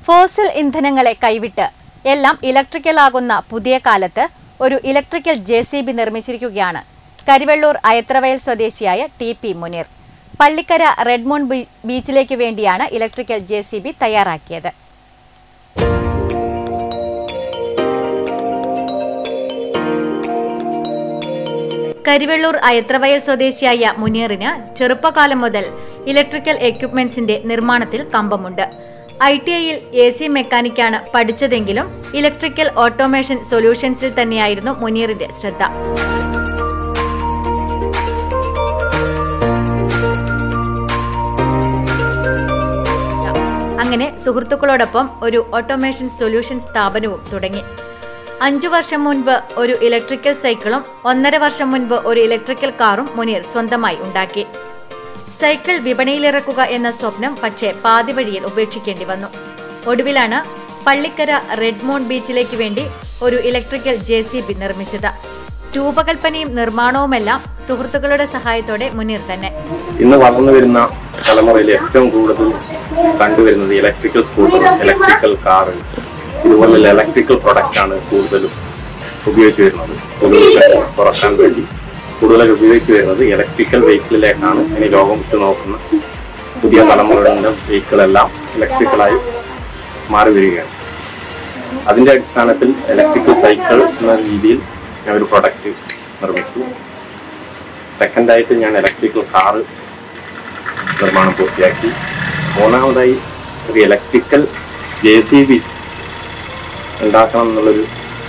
fossil ഇന്ധനങ്ങളെ കൈവിട്ട് എല്ലാം electrical ആകുന്ന പുതിയ കാലത്ത് ഒരു ഇലക്ട്രിക്കൽ ജെ സി ബി നിർമ്മിച്ചിരിക്കുകയാണ് കരിവെള്ളൂർ അയത്രവയൽ സ്വദേശിയായ T P Muneer Pallikkara red moon ബീ- ബീച്ചിലേക്ക് വേണ്ടിയാണ് ഇലക്ട്രിക്കൽ ജെ സി ബി തയ്യാറാക്കിയത് കരിവെള്ളൂർ അയത്രവയൽ സ്വദേശിയായ മുനീറിന് ചെറുപ്പകാലം മുതൽ ഇലക്ട്രിക്കൽ എക്യുപ്മെന്റ്സിന്റെ നിർമ്മാണത്തിൽ കമ്പമുണ്ട് ഐ ടി ഐയിൽ എ സി മെക്കാനിക്കാണ് പഠിച്ചതെങ്കിലും ഇലക്ട്രിക്കൽ ഓട്ടോമേഷൻ സൊല്യൂഷൻസിൽ തന്നെയായിരുന്നു മുനീറിന്റെ ശ്രദ്ധ അങ്ങനെ സുഹൃത്തുക്കളോടൊപ്പം ഒരു ഓട്ടോമേഷൻ സൊല്യൂഷൻ സ്ഥാപനവും തുടങ്ങി അഞ്ചു വർഷം മുൻപ് ഒരു ഇലക്ട്രിക്കൽ സൈക്കിളും ഒന്നര വർഷം മുൻപ് ഒരു ഇലക്ട്രിക്കൽ കാറും മുനീർ സ്വന്തമായി ഉണ്ടാക്കി സൈക്കിൾ വിപണിയിലിറക്കുക എന്ന സ്വപ്നം പക്ഷേ പാതി വഴിയിൽ ഉപേക്ഷിക്കേണ്ടി വന്നു ഒടുവിലാണ് പള്ളിക്കര റെഡ്മോൺ ബീച്ചിലേക്ക് വേണ്ടി ഒരു ഇലക്ട്രിക്കൽ ജെ സി ബി നിർമ്മിച്ചത് രൂപകൽപ്പനയും നിർമ്മാണവുമെല്ലാം സുഹൃത്തുക്കളുടെ സഹായത്തോടെ മുനീർ തന്നെ ഇന്ന് വളർന്നു വരുന്ന തലമുറയിൽ ഏറ്റവും കൂടുതൽ കണ്ടുവരുന്നത് ഇലക്ട്രിക്കൽ സ്കൂട്ടർ ഇലക്ട്രിക്കൽ കാറ് ഇതുപോലുള്ള ഇലക്ട്രിക്കൽ പ്രൊഡക്റ്റ് ആണ് കൂടുതലും ഉപയോഗിച്ച് വരുന്നത് പൊല്യൂഷൻ കുറക്കാൻ വേണ്ടി കൂടുതലായി ഉപയോഗിച്ച് വരുന്നത് ഇലക്ട്രിക്കൽ വെഹിക്കിളിലേക്കാണ് ഇനി ലോകം വിട്ടു നോക്കുന്ന പുതിയ തലമുറയുടെ വെഹിക്കിളെല്ലാം ഇലക്ട്രിക്കലായി മാറി വരികയാണ് അതിന്റെ അടിസ്ഥാനത്തിൽ ഇലക്ട്രിക്കൽ സൈക്കിൾ എന്ന രീതിയിൽ ഞാൻ ഒരു പ്രൊഡക്റ്റ് നിർമ്മിച്ചു സെക്കൻഡായിട്ട് ഞാൻ ഇലക്ട്രിക്കൽ കാറ് നിർമ്മാണം പൂർത്തിയാക്കി മൂന്നാമതായി ഒരു ഇലക്ട്രിക്കൽ ജെ സി ബി ഉണ്ടാക്കണം എന്നുള്ളൊരു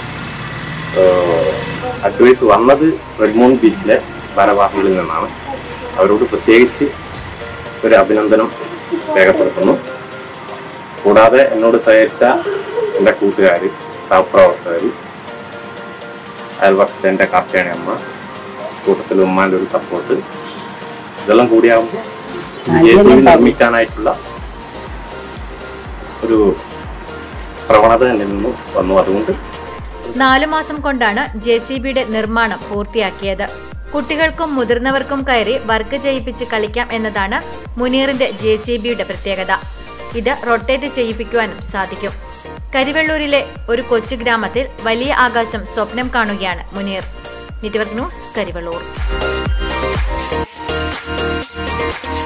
അഡ്വൈസ് വന്നത് റെഡ്മോൺ ബീച്ചിലെ ഭാരവാഹികളിൽ നിന്നാണ് അവരോട് പ്രത്യേകിച്ച് ഒരു അഭിനന്ദനം രേഖപ്പെടുത്തുന്നു കൂടാതെ എന്നോട് സഹകരിച്ച എൻ്റെ കൂട്ടുകാർ സഹപ്രവർത്തകർ അയൽവക്കത്തെ എൻ്റെ കാർത്തിയാണി അമ്മ കൂട്ടത്തിൽ ഉമ്മാൻ്റെ ഒരു സപ്പോർട്ട് ഇതെല്ലാം കൂടിയാകുമ്പോൾ ജെ സി ബി നിർമ്മിക്കാനായിട്ടുള്ള ഒരു പ്രവണത എന്നിൽ നിന്ന് വന്നു അതുകൊണ്ട് നാലു മാസം കൊണ്ടാണ് ജെ സി ബിയുടെ നിർമ്മാണം പൂർത്തിയാക്കിയത് കുട്ടികൾക്കും മുതിർന്നവർക്കും കയറി വർക്ക് ചെയ്യിപ്പിച്ച് കളിക്കാം എന്നതാണ് മുനീറിന്റെ ജെ സി ബിയുടെ പ്രത്യേകത ഇത് റൊട്ടേറ്റ് ചെയ്യിപ്പിക്കുവാനും സാധിക്കും കരിവെള്ളൂരിലെ ഒരു കൊച്ചു ഗ്രാമത്തിൽ വലിയ ആകാശം സ്വപ്നം കാണുകയാണ് മുനീർ നെറ്റ്വർക്ക് ന്യൂസ് കരിവെള്ളൂർ